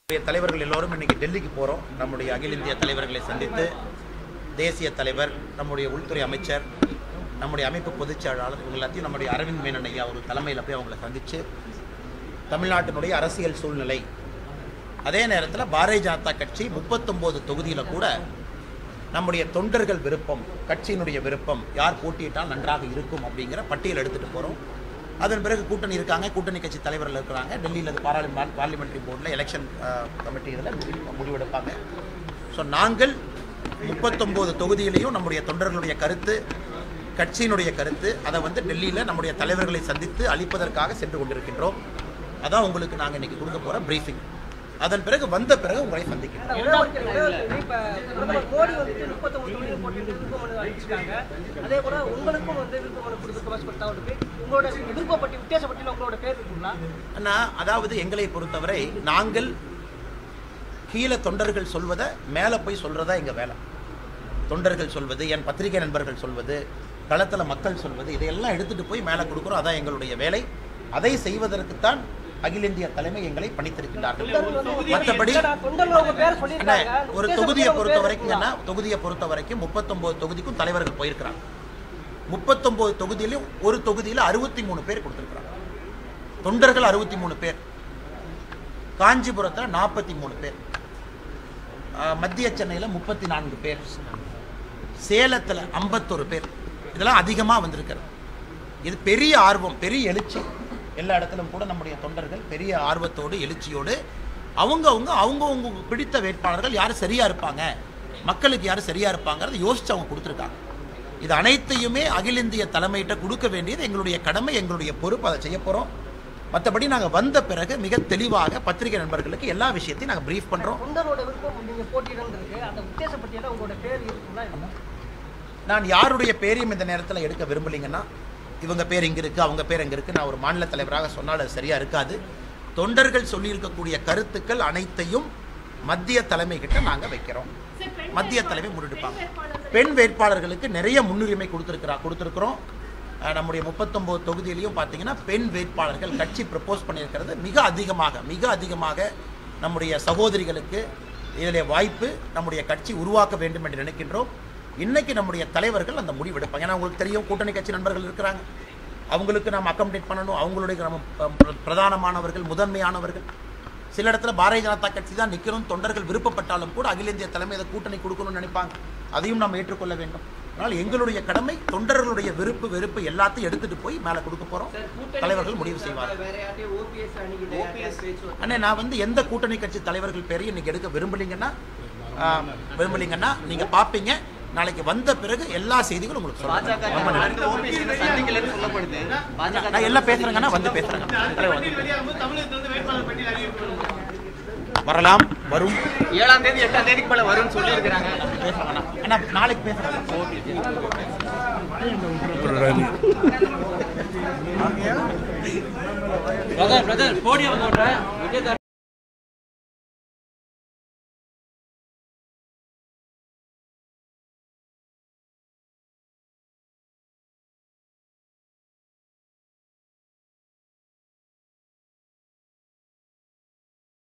நம்முடைய தலைவர்கள் எல்லோரும் இன்னைக்கு டெல்லிக்கு போகிறோம் நம்முடைய அகில இந்திய தலைவர்களை சந்தித்து தேசிய தலைவர் நம்முடைய உள்துறை அமைச்சர் நம்முடைய அமைப்பு பொதுச் செயலாளர் இவங்க எல்லாத்தையும் நம்முடைய அரவிந்த் மேனன் ஐயா ஒரு தலைமையில் போய் அவங்கள சந்தித்து தமிழ்நாட்டினுடைய அரசியல் சூழ்நிலை அதே நேரத்தில் பாரதிய ஜனதா கட்சி முப்பத்தொம்போது தொகுதியில் கூட நம்முடைய தொண்டர்கள் விருப்பம் கட்சியினுடைய விருப்பம் யார் போட்டியிட்டால் நன்றாக இருக்கும் அப்படிங்கிற பட்டியல் எடுத்துகிட்டு போகிறோம் அதன் பிறகு கூட்டணி இருக்காங்க கூட்டணி கட்சி தலைவர்கள் இருக்கிறாங்க டெல்லியில் அது பாராளுமன்ற பார்லிமெண்ட்ரி போர்டில் எலெக்ஷன் கமிட்டி இதில் முடிவெடுப்பாங்க ஸோ நாங்கள் முப்பத்தொம்போது தொகுதியிலையும் நம்முடைய தொண்டர்களுடைய கருத்து கட்சியினுடைய கருத்து அதை வந்து டெல்லியில் நம்முடைய தலைவர்களை சந்தித்து அளிப்பதற்காக சென்று கொண்டிருக்கின்றோம் அதான் உங்களுக்கு நாங்கள் இன்னைக்கு கொடுக்க போகிற பிரீஃபிங் அதன் பிறகு வந்த பிறகு உங்களை சந்திக்கிறோம் ஒரே ஒரு கேள்வி, ஒரே ஒரு கேள்வி. இப்ப பிரதமர் மோடி வந்துட்டு 39 தொகுதியில் போட்டியிட்டு விருப்ப மனு அளிச்சிருக்காங்க. அதே போல உங்களுக்கும் வந்து விருப்ப மனு கொடுத்திருக்க மாதிரி தகவல் இருக்கு. உங்களோட விருப்பப்பட்டி வித்தியாச பட்டியல உங்களோட பேர் இருக்குங்களா அண்ணா அதாவது எங்களை பொறுத்தவரை நாங்கள் கீழே தொண்டர்கள் சொல்வதை மேலே போய் சொல்கிறதா எங்கள் வேலை தொண்டர்கள் சொல்வது என் பத்திரிகை நண்பர்கள் சொல்வது களத்தில் மக்கள் சொல்வது இதையெல்லாம் எடுத்துகிட்டு போய் மேலே கொடுக்குறோம் அதான் எங்களுடைய வேலை அதை செய்வதற்குத்தான் அகில இந்திய தலைமை எங்களை பணித்திருக்கின்றார்கள் மற்றபடி இல்லடா, தொண்டர்கள் உங்க பேரை அண்ணா, சொல்லியிருக்காங்க. ஒரு வித்தியாச தொகுதியை பட்டியல உங்க பொறுத்த பேர் வரைக்கும் இருக்குங்களா? என்ன தொகுதியை பொறுத்த வரைக்கும் முப்பத்தொம்போது தொகுதிக்கும் தலைவர்கள் போயிருக்கிறாங்க முப்பத்தொம்போது தொகுதியிலும் ஒரு தொகுதியில் அறுபத்தி மூணு பேர் கொடுத்துருக்குறாங்க தொண்டர்கள் அறுபத்தி மூணு பேர் காஞ்சிபுரத்தில் நாற்பத்தி மூணு பேர் ஆஹ், மத்திய சென்னையில் முப்பத்தி நான்கு பேர் சேலத்தில் ஐம்பத்தொரு பேர் இதெல்லாம் அதிகமாக வந்திருக்கிறது இது பெரிய ஆர்வம் பெரிய எழுச்சி எல்லா இடத்திலும் கூட நம்முடைய தொண்டர்கள் பெரிய ஆர்வத்தோடு எழுச்சியோடு அவங்கவுங்க அவங்கவுங்க பிடித்த வேட்பாளர்கள் யார் சரியா இருப்பாங்க மக்களுக்கு யார் சரியா இருப்பாங்கிறத யோசிச்சு அவங்க கொடுத்துருக்காங்க இது அனைத்தையுமே அகில இந்திய தலைமையிட்ட கொடுக்க வேண்டியது எங்களுடைய கடமை எங்களுடைய பொறுப்பு அதை செய்ய போகிறோம் மற்றபடி நாங்கள் வந்த பிறகு மிக தெளிவாக பத்திரிகை நண்பர்களுக்கு எல்லா விஷயத்தையும் நாங்கள் ப்ரீஃப் பண்ணுறோம் தொண்டரோட விருப்பம் நீங்க போட்டியிடம் இருக்கு அந்த வித்தியாச பட்டியல உங்களோட பேர் இருக்குங்களா இல்லையா? நான் யாருடைய பேரையும் இந்த நேரத்தில் எடுக்க விரும்பலைங்கன்னா இவங்க பேர் இங்கே இருக்குது அவங்க பேர் இங்கே இருக்குது நான் ஒரு மாநில தலைவராக சொன்னால் அது சரியாக இருக்காது தொண்டர்கள் சொல்லியிருக்கக்கூடிய கருத்துக்கள் அனைத்தையும் மத்திய தலைமை கிட்ட நாங்கள் வைக்கிறோம் மத்திய தலைமை முன்னெடுப்பாங்க பெண் வேட்பாளர்களுக்கு நிறைய முன்னுரிமை கொடுத்துருக்கிறா கொடுத்துருக்குறோம் அஹ் நம்முடைய முப்பத்தொம்போது தொகுதியிலையும் பார்த்தீங்கன்னா பெண் வேட்பாளர்கள் கட்சி ப்ரப்போஸ் பண்ணியிருக்கிறது மிக அதிகமாக மிக அதிகமாக நம்முடைய சகோதரிகளுக்கு இதில் வாய்ப்பு நம்முடைய கட்சி உருவாக்க வேண்டும் என்று நினைக்கின்றோம் இன்னைக்கு நம்முடைய தலைவர்கள் அந்த முடிவு எடுப்பாங்க ஏன்னா உங்களுக்கு தெரியும் கூட்டணி கட்சி நண்பர்கள் இருக்கிறாங்க அவங்களுக்கு நாம் அக்கமடேட் பண்ணணும் அவங்களுடைய நம்ம அஹ், பிர- பிரதானமானவர்கள் முதன்மையானவர்கள் சில இடத்துல பாரதிய ஜனதா கட்சி தான் நிற்கணும் தொண்டர்கள் விருப்பப்பட்டாலும் கூட அகில இந்திய தலைமை அதை கூட்டணி கொடுக்கணும்னு நினைப்பாங்க அதையும் நாம் ஏற்றுக்கொள்ள வேண்டும் அதனால் எங்களுடைய கடமை தொண்டர்களுடைய விருப்பு வெறுப்பு எல்லாத்தையும் எடுத்துட்டு போய் மேலே கொடுக்க போறோம் தலைவர்கள் முடிவு செய்வார்கள் வேற யார்ட்டையும் ஓபிஎஸ் அணிக்கு ஓபிஎஸ் பேச்சு அண்ணே நான் வந்து எந்த கூட்டணி கட்சி தலைவர்கள் பேரையும் இன்னைக்கு எடுக்க விரும்பலீங்கன்னா ஆஹ், விரும்பலீங்கன்னா நீங்க பார்ப்பீங்க நாளைக்கு வந்த பிறகு எல்லா செய்திகளும் உங்களுக்கு சொல்றேன் பாஜக ரொம்ப நன்றி. ஓபிஎஸ் சந்திக்கலன்னு சொல்லப்படுது பாஜக நான் எல்லாம் பேசுறேங்கன்னா வந்து பேசுறேங்க தலைவர் வந்து வரலாம் வரும் ஏழாம் தேதி எட்டாம் தேதிக்கு மேல வரும்னு சொல்லி இருக்கிறாங்க பேசுறாங்கண்ணா அண்ணா நாளைக்கு பேசுறேன் பிரதர் பிரதர் போடியம் போடுற